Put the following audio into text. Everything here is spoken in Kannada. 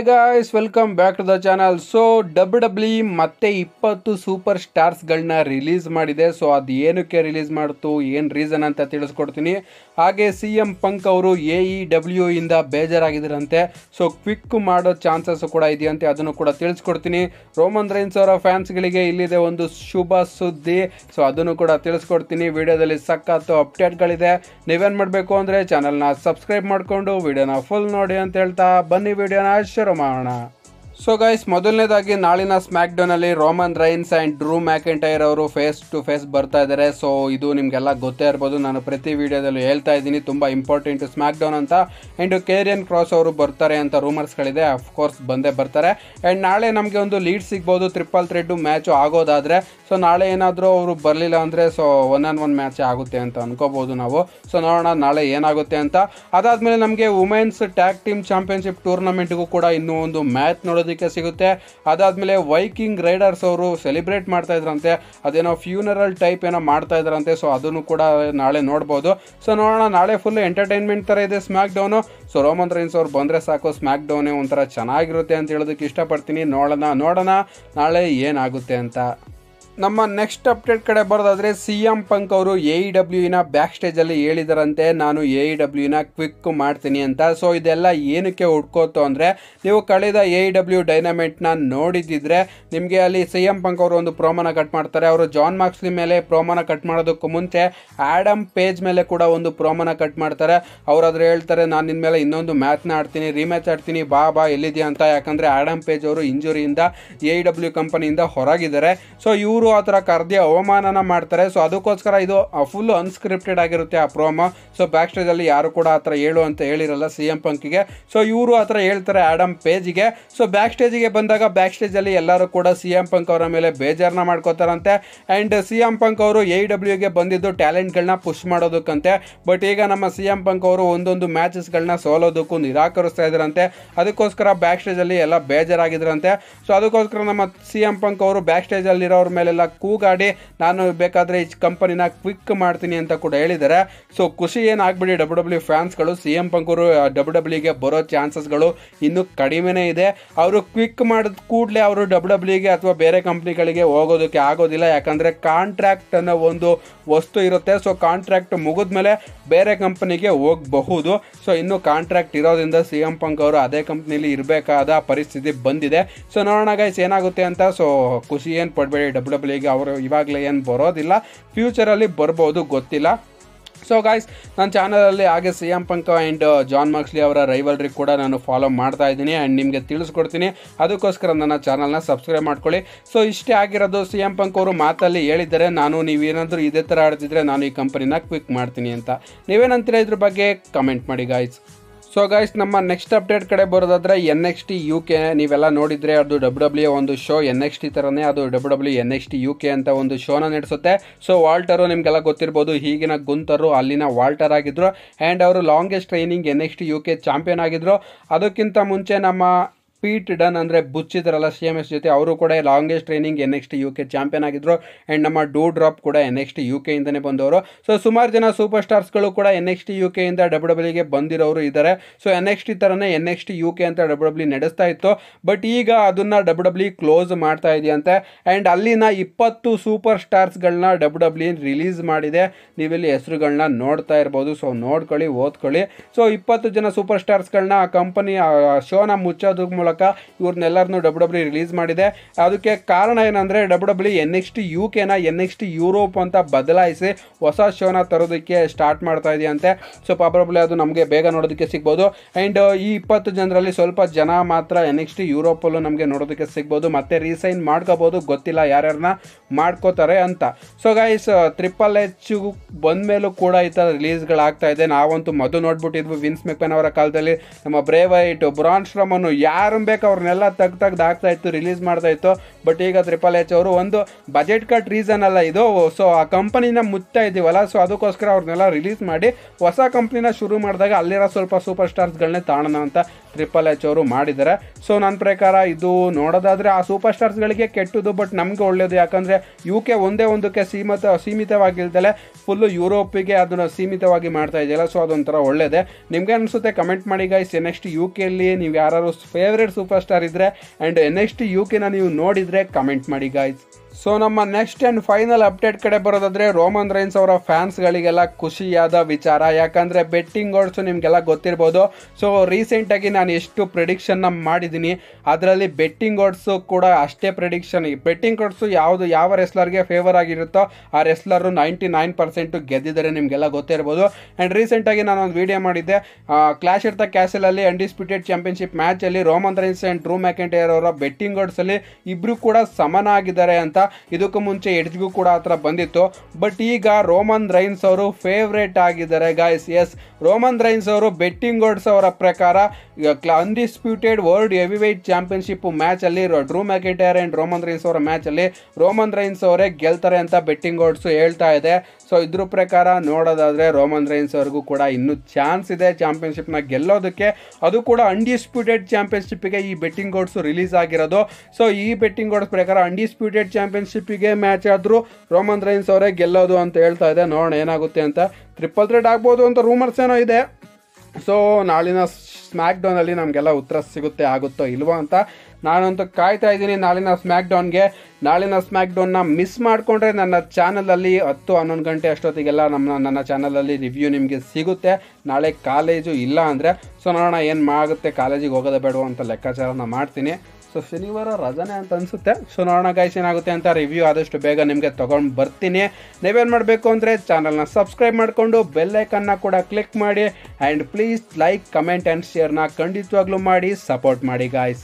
hi guys welcome back to the channel so W W ಮತ್ತೆ ಇಪ್ಪತ್ತು ಸೂಪರ್ ಸ್ಟಾರ್ಸ್ಗಳನ್ನ ರಿಲೀಸ್ ಮಾಡಿದೆ ಸೊ ಅದು ಏನಕ್ಕೆ ರಿಲೀಸ್ ಮಾಡ್ತು ಏನು ರೀಸನ್ ಅಂತ ತಿಳಿಸ್ಕೊಡ್ತೀನಿ ಹಾಗೆ ಸಿ ಎಂ ಪಂಕ್ ಅವರು ಎ ಇ ಡಬ್ಲ್ಯೂ ಇಂದ ಬೇಜಾರಾಗಿದ್ದರಂತೆ ಸೊ ಕ್ವಿಕ್ ಮಾಡೋ ಚಾನ್ಸಸ್ ಕೂಡ ಇದೆಯಂತೆ ಅದನ್ನು ಕೂಡ ತಿಳಿಸ್ಕೊಡ್ತೀನಿ ರೋಮನ್ ರೈನ್ಸ್ ಅವರ ಫ್ಯಾನ್ಸ್ಗಳಿಗೆ ಇಲ್ಲಿದೆ ಒಂದು ಶುಭ ಸುದ್ದಿ ಸೊ ಅದನ್ನು ಕೂಡ ತಿಳಿಸ್ಕೊಡ್ತೀನಿ ವಿಡಿಯೋದಲ್ಲಿ ಸಖತ್ತು ಅಪ್ಡೇಟ್ಗಳಿದೆ ನೀವೇನು ಮಾಡಬೇಕು ಅಂದರೆ ಚಾನಲ್ನ ಸಬ್ಸ್ಕ್ರೈಬ್ ಮಾಡಿಕೊಂಡು ವಿಡಿಯೋನ ಫುಲ್ ನೋಡಿ ಅಂತ ಹೇಳ್ತಾ ಬನ್ನಿ ವಿಡಿಯೋನ ಶುರು ಮಾಡೋಣ ಸೊ ಗೈಸ್ ಮೊದಲನೇದಾಗಿ ನಾಳಿನ ಸ್ಮ್ಯಾಕ್ ಡೌನಲ್ಲಿ Roman Reigns and Drew McIntyre ಅವರು ಫೇಸ್ ಟು ಫೇಸ್ ಬರ್ತಾ ಇದ್ದಾರೆ ಸೊ ಇದು ನಿಮಗೆಲ್ಲ ಗೊತ್ತೇ ಇರ್ಬೋದು ನಾನು ಪ್ರತಿ ವಿಡಿಯೋದಲ್ಲೂ ಹೇಳ್ತಾ ಇದ್ದೀನಿ ತುಂಬ ಇಂಪಾರ್ಟೆಂಟ್ ಸ್ಮ್ಯಾಕ್ ಡೌನ್ ಅಂತ ಆ್ಯಂಡ್ ಕೇರಿಯನ್ ಕ್ರಾಸ್ ಅವರು ಬರ್ತಾರೆ ಅಂತ ರೂಮರ್ಸ್ಗಳಿದೆ ಅಫ್ಕೋರ್ಸ್ ಬಂದೇ ಬರ್ತಾರೆ ಆ್ಯಂಡ್ ನಾಳೆ ನಮಗೆ ಒಂದು ಲೀಡ್ ಸಿಗ್ಬೋದು ಟ್ರಿಪಲ್ ಥ್ರೆಡ್ ಮ್ಯಾಚು ಆಗೋದಾದರೆ ಸೊ ನಾಳೆ ಏನಾದರೂ ಅವರು ಬರಲಿಲ್ಲ ಅಂದರೆ so one on one match ಆಗುತ್ತೆ ಅಂತ ಅನ್ಕೋಬೋದು ನಾವು ಸೊ ನೋಡೋಣ ನಾಳೆ ಏನಾಗುತ್ತೆ ಅಂತ ಅದಾದಮೇಲೆ ನಮಗೆ ವುಮೆನ್ಸ್ ಟ್ಯಾಗ್ ಟೀಮ್ ಚಾಂಪಿಯನ್ಶಿಪ್ ಟೂರ್ನಮೆಂಟ್ಗೂ ಕೂಡ ಇನ್ನೂ ಒಂದು ಮ್ಯಾಚ್ ನೋಡೋದಕ್ಕೆ ಸಿಗುತ್ತೆ ಅದಾದಮೇಲೆ ವೈಕಿಂಗ್ ರೈಡರ್ಸ್ ಅವರು ಸೆಲಿಬ್ರೇಟ್ ಮಾಡ್ತಾ ಇದ್ರಂತೆ ಅದೇನೋ ಫ್ಯೂನರಲ್ ಟೈಪ್ ಏನೋ ಮಾಡ್ತಾ ಇದ್ರಂತೆ ಸೊ ಅದನ್ನು ಕೂಡ ನಾಳೆ ನೋಡ್ಬೋದು ಸೊ ನೋಡೋಣ ನಾಳೆ ಫುಲ್ ಎಂಟರ್ಟೈನ್ಮೆಂಟ್ ಥರ ಇದೆ SmackDown so Roman Reigns ಅವ್ರು ಬಂದರೆ ಸಾಕು ಸ್ಮ್ಯಾಕ್ ಡೌನೇ ಒಂಥರ ಚೆನ್ನಾಗಿರುತ್ತೆ ಅಂತ ಹೇಳೋದಕ್ಕೆ ಇಷ್ಟಪಡ್ತೀನಿ ನೋಡೋಣ ನೋಡೋಣ ನಾಳೆ ಏನಾಗುತ್ತೆ ಅಂತ ನಮ್ಮ ನೆಕ್ಸ್ಟ್ ಅಪ್ಡೇಟ್ ಕಡೆ ಬರೋದಾದ್ರೆ ಸಿ ಎಂ ಪಂಕ್ ಅವರು ಎ ಇ ಡಬ್ಲ್ಯೂನ ಬ್ಯಾಕ್ ಸ್ಟೇಜಲ್ಲಿ ಹೇಳಿದಾರಂತೆ ನಾನು ಎ ಇ ಡಬ್ಲ್ಯೂನ ಕ್ವಿಕ್ ಮಾಡ್ತೀನಿ ಅಂತ ಸೊ ಇದೆಲ್ಲ ಏನಕ್ಕೆ ಹುಡ್ಕೋತು ಅಂದರೆ ನೀವು ಕಳೆದ ಎ ಇ ಡಬ್ಲ್ಯೂ ಡೈನಮೆಂಟ್ನ ನೋಡಿದ್ದಿದ್ರೆ ನಿಮಗೆ ಅಲ್ಲಿ ಸಿ ಎಂ ಪಂಕ್ ಅವರು ಒಂದು ಪ್ರೋಮೋನ ಕಟ್ ಮಾಡ್ತಾರೆ ಅವರು ಜಾನ್ ಮಾರ್ಕ್ಸ್ಲಿ ಮೇಲೆ ಪ್ರೋಮೋನ ಕಟ್ ಮಾಡೋದಕ್ಕೂ ಮುಂಚೆ ಆ್ಯಡಮ್ ಪೇಜ್ ಮೇಲೆ ಕೂಡ ಒಂದು ಪ್ರೋಮೋನ ಕಟ್ ಮಾಡ್ತಾರೆ ಅವ್ರಾದ್ರೆ ಹೇಳ್ತಾರೆ ನಾನು ನಿನ್ನ ಮೇಲೆ ಇನ್ನೊಂದು ಮ್ಯಾಚ್ನ ಆಡ್ತೀನಿ ರೀಮ್ಯಾಚ್ ಆಡ್ತೀನಿ ಬಾ ಬಾ ಎಲ್ಲಿದೆಯಾ ಅಂತ ಯಾಕಂದರೆ ಆ್ಯಡಮ್ ಪೇಜ್ ಅವರು ಇಂಜುರಿಯಿಂದ ಎ ಇ ಡಬ್ಲ್ಯೂ ಕಂಪನಿಯಿಂದ ಹೊರಗಿದ್ದಾರೆ ಸೊ ಇವರು ಆ ಥರ ಕರ್ದಿ ಅವಮಾನನ ಮಾಡ್ತಾರೆ ಸೊ ಅದಕ್ಕೋಸ್ಕರ ಇದು ಫುಲ್ ಅನ್ಸ್ಕ್ರಿಪ್ಟೆಡ್ ಆಗಿರುತ್ತೆ ಆ ಪ್ರೋಮೋ ಸೊ ಬ್ಯಾಕ್ ಸ್ಟೇಜಲ್ಲಿ ಯಾರು ಕೂಡ ಆ ಥರ ಹೇಳು ಅಂತ ಹೇಳಿರಲ್ಲ ಸಿ ಎಂ ಪಂಕಿಗೆ ಸೊ ಇವರು ಆ ಥರ ಹೇಳ್ತಾರೆ ಆ್ಯಡಮ್ ಪೇಜಿಗೆ ಸೊ ಬ್ಯಾಕ್ ಸ್ಟೇಜಿಗೆ ಬಂದಾಗ ಬ್ಯಾಕ್ ಸ್ಟೇಜಲ್ಲಿ ಎಲ್ಲರೂ ಕೂಡ ಸಿ ಎಂ ಪಂಕ್ ಅವರ ಮೇಲೆ ಬೇಜಾರನ್ನ ಮಾಡ್ಕೋತಾರಂತೆ ಆ್ಯಂಡ್ ಸಿ ಎಂ ಪಂಕ್ ಅವರು ಎ ಡಬ್ಲ್ಯೂಗೆ ಬಂದಿದ್ದು ಟ್ಯಾಲೆಂಟ್ಗಳನ್ನ ಪುಷ್ ಮಾಡೋದಕ್ಕಂತೆ ಬಟ್ ಈಗ ನಮ್ಮ ಸಿ ಎಂ ಪಂಕ್ ಅವರು ಒಂದೊಂದು ಮ್ಯಾಚಸ್ಗಳನ್ನ ಸೋಲೋದಕ್ಕೂ ನಿರಾಕರಿಸ್ತಾ ಇದ್ರಂತೆ ಅದಕ್ಕೋಸ್ಕರ ಬ್ಯಾಕ್ ಸ್ಟೇಜಲ್ಲಿ ಎಲ್ಲ ಬೇಜಾರಾಗಿದ್ರಂತೆ ಸೊ ಅದಕ್ಕೋಸ್ಕರ ನಮ್ಮ ಸಿ ಎಂ ಪಂಕ್ ಅವರು ಬ್ಯಾಕ್ ಸ್ಟೇಜಲ್ಲಿರೋರ ಮೇಲೆಲ್ಲ ಕೂಗಾಡಿ ನಾನು ಬೇಕಾದರೆ ಈ ಕಂಪನಿನ ಕ್ವಿಕ್ ಮಾಡ್ತೀನಿ ಅಂತ ಕೂಡ ಹೇಳಿದ್ದಾರೆ ಸೊ ಖುಷಿ ಏನಾಗ್ಬಿಡಿ ಡಬ್ಲ್ಯೂ ಡಬ್ಲ್ಯೂ ಫ್ಯಾನ್ಸ್ಗಳು ಸಿ ಎಂ ಪಂಕ್ ಅವರು ಡಬ್ಲ್ಯೂ ಡಬ್ಲ್ಯೂಗೆ ಬರೋ ಚಾನ್ಸಸ್ಗಳು ಇನ್ನೂ ಕಡಿಮೆನೇ ಇದೆ ಅವರು ಕ್ವಿಕ್ ಮಾಡಿದ ಕೂಡಲೇ ಅವರು ಡಬ್ಲ್ಯೂ ಡಬ್ಲ್ಯೂಗೆ ಅಥವಾ ಬೇರೆ ಕಂಪ್ನಿಗಳಿಗೆ ಹೋಗೋದಕ್ಕೆ ಆಗೋದಿಲ್ಲ ಯಾಕಂದರೆ ಕಾಂಟ್ರಾಕ್ಟ್ ಅನ್ನೋ ಒಂದು ವಸ್ತು ಇರುತ್ತೆ ಸೊ ಕಾಂಟ್ರಾಕ್ಟ್ ಮುಗಿದ್ಮೇಲೆ ಬೇರೆ ಕಂಪನಿಗೆ ಹೋಗಬಹುದು ಸೊ ಇನ್ನು ಕಾಂಟ್ರಾಕ್ಟ್ ಇರೋದ್ರಿಂದ ಸಿ ಎಂ ಪಂಕ್ ಅವರು ಅದೇ ಕಂಪ್ನಿಲಿ ಇರಬೇಕಾದ ಪರಿಸ್ಥಿತಿ ಬಂದಿದೆ ಸೊ ನೋಡೋಣ ಗೈಸ್ ಏನಾಗುತ್ತೆ ಅಂತ ಸೊ ಖುಷಿ ಏನು ಪಡಬೇಡಿ ಡಬ್ಲ್ಯೂ ಡಬ್ಲ್ಯೂಗೆ ಅವರು ಇವಾಗಲೇ ಏನು ಬರೋದಿಲ್ಲ ಫ್ಯೂಚರಲ್ಲಿ ಬರ್ಬೋದು ಗೊತ್ತಿಲ್ಲ ಸೊ ಗಾಯ್ಸ್ ನನ್ನ ಚಾನಲಲ್ಲಿ ಹಾಗೆ C M Punk and Jon Moxley ಅವರ ರೈವಲ್ರಿ ಕೂಡ ನಾನು ಫಾಲೋ ಮಾಡ್ತಾ ಇದ್ದೀನಿ ಆ್ಯಂಡ್ ನಿಮಗೆ ತಿಳಿಸ್ಕೊಡ್ತೀನಿ ಅದಕ್ಕೋಸ್ಕರ ನನ್ನ ಚಾನಲ್ನ ಸಬ್ಸ್ಕ್ರೈಬ್ ಮಾಡ್ಕೊಳ್ಳಿ ಸೊ ಇಷ್ಟೇ ಆಗಿರೋದು ಸಿ ಎಂ ಪಂಕ್ ಅವರು ಮಾತಲ್ಲಿ ಹೇಳಿದ್ದಾರೆ ನಾನು ನೀವೇನಾದರೂ ಇದೇ ಥರ ಆಡ್ತಿದ್ರೆ ನಾನು ಈ ಕಂಪನಿನ ಕ್ವಿಕ್ ಮಾಡ್ತೀನಿ ಅಂತ ನೀವೇನಂತೀರ ಇದ್ರ ಬಗ್ಗೆ ಕಮೆಂಟ್ ಮಾಡಿ ಗಾಯ್ಸ್ ಸೊ ಗೈಸ್ ನಮ್ಮ ನೆಕ್ಸ್ಟ್ ಅಪ್ಡೇಟ್ ಕಡೆ ಬರೋದಾದ್ರೆ N X T U K ನೀವೆಲ್ಲ ನೋಡಿದ್ರೆ ಅದು ಡಬ್ಲ್ಯೂ ಡಬ್ಲ್ಯೂ ಒಂದು ಶೋ ಎನ್ ಎಕ್ಸ್ ಟಿ ಥರನೇ ಅದು W W N X T U K ಅಂತ ಒಂದು ಶೋನ ನಡೆಸುತ್ತೆ ಸೊ ವಾಲ್ಟರು ನಿಮಗೆಲ್ಲ ಗೊತ್ತಿರ್ಬೋದು ಈಗಿನ ಗುಂತರು ಅಲ್ಲಿನ ವಾಲ್ಟರ್ ಆಗಿದ್ರು ಆ್ಯಂಡ್ ಅವರು longest training N X T U K champion ಆಗಿದ್ರು ಅದಕ್ಕಿಂತ ಮುಂಚೆ ನಮ್ಮ ಪೀಟ್ ಡನ್ ಅಂದರೆ ಬುಚ್ಚಿದ್ರಲ್ಲ ಸಿ ಎಮ್ ಎಸ್ ಜೊತೆ ಅವರು ಕೂಡ longest training N X T U K champion ಆಗಿದ್ರು ಆ್ಯಂಡ್ ನಮ್ಮ ಡೂ ಡ್ರಾಪ್ ಕೂಡ ಎನ್ ಎಕ್ಸ್ ಟಿ ಯು ಕೆಯಿಂದನೇ ಬಂದವರು ಸೊ ಸುಮಾರು ಜನ ಸೂಪರ್ ಸ್ಟಾರ್ಸ್ಗಳು ಕೂಡ ಎನ್ ಎಕ್ಸ್ ಟಿ ಯು ಕೆಯಿಂದ ಡಬ್ಲ್ಯೂ ಡಬ್ಲ್ಯೂಗೆ ಬಂದಿರೋರು ಇದ್ದಾರೆ ಸೊ ಎನ್ ಎಕ್ಸ್ ಟಿ ಥರನೇ N X T U K ಅಂತ ಡಬ್ಲ್ಯೂ ಡಬ್ಲ್ಯೂ ನಡೆಸ್ತಾ ಇತ್ತು ಬಟ್ ಈಗ ಅದನ್ನು ಡಬ್ಲ್ಯೂ ಡಬ್ಲ್ಯೂ ಕ್ಲೋಸ್ ಮಾಡ್ತಾ ಇದೆಯಂತೆ ಆ್ಯಂಡ್ ಅಲ್ಲಿನ ಇಪ್ಪತ್ತು ಸೂಪರ್ ಸ್ಟಾರ್ಸ್ಗಳನ್ನ ಡಬ್ಲ್ಯೂ ಡಬ್ಲ್ಯೂ ರಿಲೀಸ್ ಮಾಡಿದೆ ನೀವಿಲ್ಲಿ ಹೆಸರುಗಳನ್ನ ನೋಡ್ತಾ ಇರ್ಬೋದು ಸೊ ನೋಡ್ಕೊಳ್ಳಿ ಓದ್ಕೊಳ್ಳಿ ಸೊ ಇಪ್ಪತ್ತು ಜನ ಸೂಪರ್ ಸ್ಟಾರ್ಸ್ಗಳನ್ನ ಆ ಕಂಪನಿ ಶೋನ ಮುಚ್ಚೋದ್ರ ಮೂಲಕ ಇವ್ರನ್ನೆಲ್ಲರನ್ನು ಡಬ್ಲ್ಯೂ ಡಬ್ಲ್ಯೂ ರಿಲೀಸ್ ಮಾಡಿದೆ ಅದಕ್ಕೆ ಕಾರಣ ಏನಂದರೆ W W N X T U ಕೆನ ಎನ್ ಎಕ್ಸ್ ಟಿ ಯುರೋಪ್ ಅಂತ ಬದಲಾಯಿಸಿ ಹೊಸ ಶೋನ ತರೋದಕ್ಕೆ ಸ್ಟಾರ್ಟ್ ಮಾಡ್ತಾ ಇದೆಯಂತೆ ಸೊ ಪ್ರಾಬಬ್ಲಿ ಅದು ನಮಗೆ ಬೇಗ ನೋಡೋದಕ್ಕೆ ಸಿಗ್ಬೋದು ಆ್ಯಂಡ್ ಈ ಇಪ್ಪತ್ತು ಜನರಲ್ಲಿ ಸ್ವಲ್ಪ ಜನ ಮಾತ್ರ ಎನ್ ಎಕ್ಸ್ ಟಿ ಯುರೋಪಲ್ಲೂ ನಮಗೆ ನೋಡೋದಕ್ಕೆ ಸಿಗ್ಬೋದು ಮತ್ತೆ ರೀಸೈನ್ ಮಾಡ್ಕೋಬೋದು ಗೊತ್ತಿಲ್ಲ ಯಾರ್ಯಾರನ್ನ ಮಾಡ್ಕೋತಾರೆ ಅಂತ ಸೊ ಗೈಸ್ ಟ್ರಿಪಲ್ ಎಚ್ ಬಂದಮೇಲೂ ಕೂಡ ಈ ಥರ ರಿಲೀಸ್ಗಳಾಗ್ತಾ ಇದೆ ನಾವಂತೂ ಮೊದಲು ನೋಡ್ಬಿಟ್ಟಿದ್ವಿ ವಿನ್ಸ್ ಮೆಕ್ಮೆನ್ ಅವರ ಕಾಲದಲ್ಲಿ ನಮ್ಮ ಬ್ರೇವೈಟ್ ಬ್ರಾನ್ ಶ್ರಮನು ಯಾರು ಬೇಕು ಅವ್ರನ್ನೆಲ್ಲ ತೆಗ್ದು ತೆಗ್ದು ಆಗ್ತಾ ಇತ್ತು ರಿಲೀಸ್ ಮಾಡ್ತಾ ಇತ್ತು ಬಟ್ ಈಗ ಟ್ರಿಪಲ್ ಎಚ್ ಅವರು ಒಂದು ಬಜೆಟ್ ಕಟ್ ರೀಸನ್ ಅಲ್ಲ ಇದು ಸೊ ಆ ಕಂಪನಿನ ಮುಚ್ತಾ ಇದ್ದೀವಲ್ಲ ಸೊ ಅದಕ್ಕೋಸ್ಕರ ಅವ್ರನ್ನೆಲ್ಲ ರಿಲೀಸ್ ಮಾಡಿ ಹೊಸ ಕಂಪ್ನಿನ ಶುರು ಮಾಡಿದಾಗ ಅಲ್ಲಿರೋ ಸ್ವಲ್ಪ ಸೂಪರ್ ಸ್ಟಾರ್ಸ್ಗಳನ್ನೇ ತಾಣೋಣ ಅಂತ ಟ್ರಿಪಲ್ ಎಚ್ ಅವರು ಮಾಡಿದ್ದಾರೆ ಸೊ ನನ್ನ ಪ್ರಕಾರ ಇದು ನೋಡೋದಾದರೆ ಆ ಸೂಪರ್ ಸ್ಟಾರ್ಸ್ಗಳಿಗೆ ಕೆಟ್ಟದು ಬಟ್ ನಮಗೆ ಒಳ್ಳೆಯದು ಯಾಕಂದರೆ ಯು ಕೆ ಒಂದೇ ಒಂದಕ್ಕೆ ಸೀಮಿತ ಸೀಮಿತವಾಗಿಲ್ದಲೆ ಫುಲ್ಲು ಯುರೋಪಿಗೆ ಅದನ್ನು ಸೀಮಿತವಾಗಿ ಮಾಡ್ತಾ ಇದೆಯಲ್ಲ ಸೊ ಅದೊಂಥರ ಒಳ್ಳೆಯದೇ ನಿಮಗೆ ಅನಿಸುತ್ತೆ ಕಮೆಂಟ್ ಮಾಡಿ ಗೈಸ್ ನೆಕ್ಸ್ಟ್ ಯು ಕೆಯಲ್ಲಿ ನೀವು ಯಾರು ಫೇವ್ರೇಟ್ ಫೇವ್ರೆಟ್ ಸೂಪರ್ ಸ್ಟಾರ್ ಇದ್ದರೆ ಆ್ಯಂಡ್ ನೆಕ್ಸ್ಟ್ ಯು ಕೆನ ನೀವು ನೋಡಿದರೆ ಕಮೆಂಟ್ ಮಾಡಿ ಗಾಯ್ಸ್ ಸೊ ನಮ್ಮ ನೆಕ್ಸ್ಟ್ ಆ್ಯಂಡ್ ಫೈನಲ್ ಅಪ್ಡೇಟ್ ಕಡೆ ಬರೋದಾದ್ರೆ ರೋಮನ್ ರೈನ್ಸ್ ಅವರ ಫ್ಯಾನ್ಸ್ಗಳಿಗೆಲ್ಲ ಖುಷಿಯಾದ ವಿಚಾರ ಯಾಕಂದರೆ ಬೆಟ್ಟಿಂಗ್ ಓಡ್ಸು ನಿಮಗೆಲ್ಲ ಗೊತ್ತಿರ್ಬೋದು ಸೊ ರೀಸೆಂಟಾಗಿ ನಾನು ಎಷ್ಟು ಪ್ರಿಡಿಕ್ಷನ್ನ ಮಾಡಿದ್ದೀನಿ ಅದರಲ್ಲಿ ಬೆಟ್ಟಿಂಗ್ ಓಡ್ಸು ಕೂಡ ಅಷ್ಟೇ ಪ್ರಿಡಿಕ್ಷನ್ ಬೆಟ್ಟಿಂಗ್ ಓಡ್ಸು ಯಾವುದು ಯಾವ ರೆಸ್ಲರ್ಗೆ ಫೇವರ್ ಆಗಿರುತ್ತೋ ಆ ರೆಸ್ಲರು ನೈಂಟಿ ನೈನ್ ಪರ್ಸೆಂಟು ಗೆದ್ದಿದ್ದಾರೆ ನಿಮಗೆಲ್ಲ ಗೊತ್ತಿರ್ಬೋದು ಆ್ಯಂಡ್ ರೀಸೆಂಟಾಗಿ ನಾನು ಒಂದು ವಿಡಿಯೋ ಮಾಡಿದ್ದೆ ಕ್ಲಾಶ್ ಇರ್ತ ಕ್ಯಾಸಲಲ್ಲಿ ಅನ್ಡಿಸ್ಪ್ಯೂಟೆಡ್ ಚಾಂಪಿಯನ್ಶಿಪ್ ಮ್ಯಾಚಲ್ಲಿ Roman Reigns and Drew McIntyre ಅವರ ಬೆಟ್ಟಿಂಗ್ ಓಡ್ಸಲ್ಲಿ ಇಬ್ಬರು ಕೂಡ ಸಮನಾಗಿದ್ದಾರೆ ಅಂತ ಇದಕ್ಕೂ ಮುಂಚೆ ಎಡ್ಜ್ಗೂ ಕೂಡ ಆ ಥರ ಬಂದಿತ್ತು ಬಟ್ ಈಗ ರೋಮನ್ ರೈನ್ಸ್ ಅವರು ಫೇವ್ರೇಟ್ ಆಗಿದ್ದಾರೆ ಗಾಯ್ಸ್ ಎಸ್ ರೋಮನ್ ರೈನ್ಸ್ ಅವರು ಬೆಟ್ಟಿಂಗ್ ಓಡ್ಸ್ ಅವರ ಪ್ರಕಾರ undisputed world heavyweight championship ಮ್ಯಾಚಲ್ಲಿ Drew McIntyre and Roman Reigns ಅವರ ಮ್ಯಾಚಲ್ಲಿ ರೋಮನ್ ರೈನ್ಸ್ ಅವರೇ ಗೆಲ್ತಾರೆ ಅಂತ ಬೆಟ್ಟಿಂಗ್ ಓಡ್ಸು ಹೇಳ್ತಾ ಇದೆ ಸೊ ಇದ್ರ ಪ್ರಕಾರ ನೋಡೋದಾದರೆ ರೋಮನ್ ರೈನ್ಸ್ ಅವ್ರಿಗೂ ಕೂಡ ಇನ್ನೂ ಚಾನ್ಸ್ ಇದೆ ಚಾಂಪಿಯನ್ಶಿಪ್ನ ಗೆಲ್ಲೋದಕ್ಕೆ ಅದು ಕೂಡ ಅನ್ಡಿಸ್ಪ್ಯೂಟೆಡ್ ಚಾಂಪಿಯನ್ಶಿಪ್ಪಿಗೆ ಈ ಬೆಟ್ಟಿಂಗ್ ಓಡ್ಸು ರಿಲೀಸ್ ಆಗಿರೋದು ಸೊ ಈ ಬೆಟ್ಟಿಂಗ್ ಓಡ್ಸ್ ಪ್ರಕಾರ ಅನ್ಡಿಸ್ಪ್ಯೂಟೆಡ್ ಚಾಂಪಿಯನ್ಶಿಪ್ಪಿಗೆ ಮ್ಯಾಚ್ ಆದರೂ ರೋಮನ್ ರೈನ್ಸ್ ಅವರೇ ಗೆಲ್ಲೋದು ಅಂತ ಹೇಳ್ತಾ ಇದೆ ನೋಡೋಣ ಏನಾಗುತ್ತೆ ಅಂತ ಟ್ರಿಪಲ್ ಥ್ರೆಡ್ ಆಗ್ಬೋದು ಅಂತ ರೂಮರ್ಸ್ ಏನೋ ಇದೆ ಸೊ ನಾಳಿನ ಸ್ಮ್ಯಾಕ್ ಡೌನಲ್ಲಿ ನಮಗೆಲ್ಲ ಉತ್ತರ ಸಿಗುತ್ತೆ ಆಗುತ್ತೋ ಇಲ್ವೋ ಅಂತ ನಾನಂತೂ ಕಾಯ್ತಾ ಇದ್ದೀನಿ ನಾಳಿನ ಸ್ಮ್ಯಾಕ್ ಡೌನ್ಗೆ ನಾಳಿನ ಸ್ಮ್ಯಾಕ್ ಡೌನ್ನ ಮಿಸ್ ಮಾಡಿಕೊಂಡ್ರೆ ನನ್ನ ಚಾನಲಲ್ಲಿ ಹತ್ತು ಹನ್ನೊಂದು ಗಂಟೆ ಅಷ್ಟೊತ್ತಿಗೆಲ್ಲ ನಮ್ಮ ನನ್ನ ಚಾನಲಲ್ಲಿ ರಿವ್ಯೂ ನಿಮಗೆ ಸಿಗುತ್ತೆ ನಾಳೆ ಕಾಲೇಜು ಇಲ್ಲ ಅಂದರೆ ಸೊ ನೋಡೋಣ ಏನು ಆಗುತ್ತೆ ಕಾಲೇಜಿಗೆ ಹೋಗೋದೇ ಬೇಡವೋ ಅಂತ ಲೆಕ್ಕಾಚಾರನ ಮಾಡ್ತೀನಿ ಸೊ ಶನಿವಾರ ರಜಾನೆ ಅಂತ ಅನಿಸುತ್ತೆ ಸೊ ನೋಡೋಣ ಗೈಸ್ ಏನಾಗುತ್ತೆ ಅಂತ ರಿವ್ಯೂ ಆದಷ್ಟು ಬೇಗ ನಿಮಗೆ ತೊಗೊಂಡು ಬರ್ತೀನಿ ನೀವೇನು ಮಾಡಬೇಕು ಅಂದರೆ ಚಾನಲ್ನ ಸಬ್ಸ್ಕ್ರೈಬ್ ಮಾಡಿಕೊಂಡು ಬೆಲ್ಲೈಕನ್ನ ಕೂಡ ಕ್ಲಿಕ್ ಮಾಡಿ and please like comment and ಶೇರ್ನ ಖಂಡಿತವಾಗ್ಲೂ ಮಾಡಿ ಸಪೋರ್ಟ್ ಮಾಡಿ ಗಾಯ್ಸ್